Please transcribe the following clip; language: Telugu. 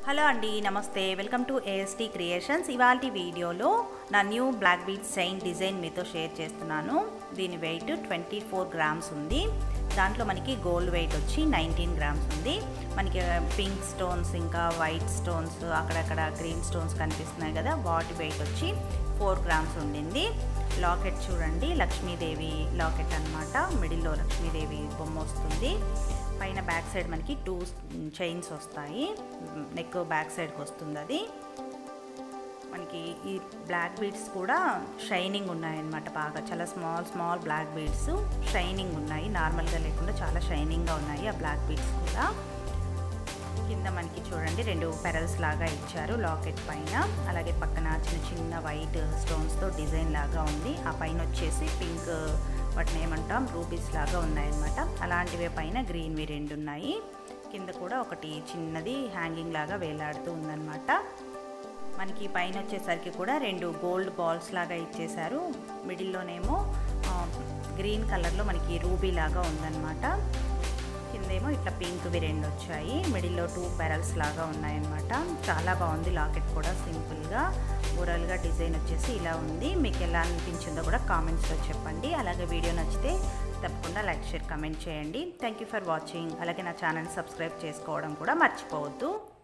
హలో అండి నమస్తే వెల్కమ్ టు ఏఎస్టీ క్రియేషన్స్ ఇవాళ వీడియోలో నా new black bead chain design మీతో షేర్ చేస్తున్నాను దీని వెయిట్ ట్వంటీ ఫోర్ గ్రామ్స్ ఉంది దాంట్లో మనకి గోల్డ్ వెయిట్ వచ్చి నైన్టీన్ గ్రామ్స్ ఉంది మనకి పింక్ స్టోన్స్ ఇంకా వైట్ స్టోన్స్ అక్కడక్కడ గ్రీన్ స్టోన్స్ కనిపిస్తున్నాయి కదా వాటి వెయిట్ వచ్చి ఫోర్ గ్రామ్స్ ఉండింది లాకెట్ చూడండి లక్ష్మీదేవి లాకెట్ అనమాట మిడిల్లో లక్ష్మీదేవి బొమ్మ వస్తుంది పైన బ్యాక్ సైడ్ మనకి టూ చైన్స్ వస్తాయి నెక్ బ్యాక్ సైడ్కి వస్తుంది అది మనకి ఈ బ్లాక్ బీడ్స్ కూడా షైనింగ్ ఉన్నాయన్నమాట బాగా చాలా small small black beads shining ఉన్నాయి నార్మల్గా లేకుండా చాలా షైనింగ్గా ఉన్నాయి ఆ బ్లాక్ బీడ్స్ కూడా కింద మనకి చూడండి రెండు పెరల్స్ లాగా ఇచ్చారు లాకెట్ పైన అలాగే పక్కన చిన్న చిన్న వైట్ స్టోన్స్తో డిజైన్ లాగా ఉంది ఆ పైన వచ్చేసి పింక్ వాటిని ఏమంటాం రూబీస్ లాగా ఉన్నాయన్నమాట అలాంటివే పైన గ్రీన్వి రెండు ఉన్నాయి కింద కూడా ఒకటి చిన్నది హ్యాంగింగ్ లాగా వేలాడుతూ ఉందన్నమాట మనకి పైన వచ్చేసరికి కూడా రెండు గోల్డ్ బాల్స్ లాగా ఇచ్చేశారు మిడిల్లోనేమో గ్రీన్ కలర్లో మనకి రూబీ లాగా ఉందన్నమాట కిందేమో ఇట్లా పింక్వి రెండు వచ్చాయి మిడిల్లో టూ పెరల్స్ లాగా ఉన్నాయన్నమాట చాలా బాగుంది లాకెట్ కూడా సింపుల్గా ఓవరాల్గా డిజైన్ వచ్చేసి ఇలా ఉంది మీకు ఎలా అనిపించిందో కూడా కామెంట్స్లో చెప్పండి అలాగే వీడియో నచ్చితే తప్పకుండా లైక్ షేర్ కమెంట్ చేయండి థ్యాంక్ యూ ఫర్ వాచింగ్ అలాగే నా ఛానల్ సబ్స్క్రైబ్ చేసుకోవడం కూడా మర్చిపోవద్దు